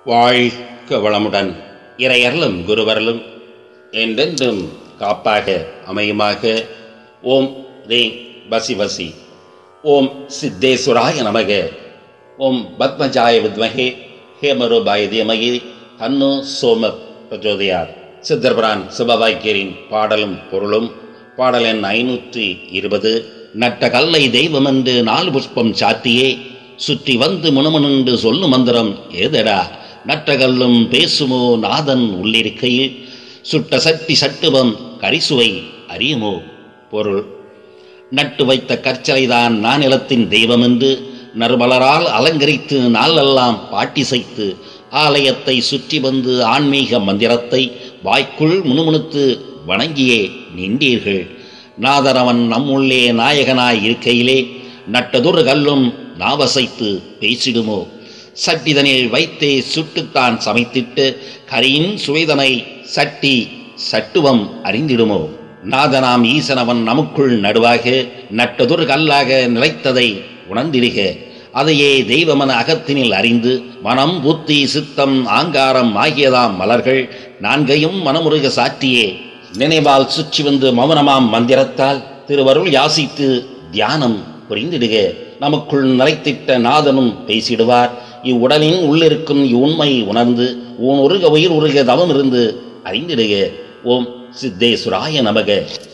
வாழ்க வளமுடன் இறையர்களும் குருவர்களும் என்றென்றும் காப்பாக அமையுமாக ஓம் ரீம் வசி வசி ஓம் சித்தேஸ்வராய நமக ஓம் பத்மஜாய வித்மகே ஹேமரூபாய தீமகி தன்னு சோம பிரச்சோதயார் சித்தர்பிரான் சிவபாக்கியரின் பாடலும் பொருளும் பாடல் எண் ஐநூற்றி இருபது நட்ட கல்லை தெய்வம் என்று நாலு புஷ்பம் சாத்தியே சுற்றி வந்து முணுமுணுண்டு சொல்லு மந்திரம் ஏதடா நட்டகல்லும் பேசுமோ நாதன் உள்ளிருக்கையில் சுட்ட சட்டி சட்டுவம் கரிசுவை அறியுமோ பொருள் நட்டு வைத்த கற்சலைதான் நானிலத்தின் தெய்வம் என்று நறுமலரால் அலங்கரித்து நாளெல்லாம் பாட்டிசைத்து ஆலயத்தை சுற்றி வந்து ஆன்மீக மந்திரத்தை வாய்க்குள் முணுமுணுத்து வணங்கியே நின்றீர்கள் நாதரவன் நம்முள்ளே நாயகனாய் இருக்கையிலே நட்டதொரு கல்லும் நாவசைத்து பேசிடுமோ சட்டிதனில் வைத்தே சுட்டுத்தான் சமைத்திட்டு கரியின் சுவைதனை சட்டி சட்டுவம் அறிந்திடுமோ நாதனாம் ஈசனவன் நமக்குள் நடுவாக நட்டதொரு கல்லாக நிலைத்ததை உணர்ந்திடுக அதையே தெய்வமன அகத்தினில் அறிந்து மனம் புத்தி சித்தம் ஆங்காரம் ஆகியதாம் மலர்கள் நான்கையும் மனமுருக சாற்றியே நினைவால் சுற்றி வந்து மௌனமாம் மந்திரத்தால் திருவருள் யாசித்து தியானம் புரிந்திடுக நமக்குள் நிலைத்திட்ட நாதனும் பேசிடுவார் இவ்வுடலின் உள்ளிருக்கும் இவ்வுண்மை உணர்ந்து ஊன் உருக உயிர் உருக தவம் இருந்து அறிந்திடுக ஓம் சித்தேஸ்வராய நமக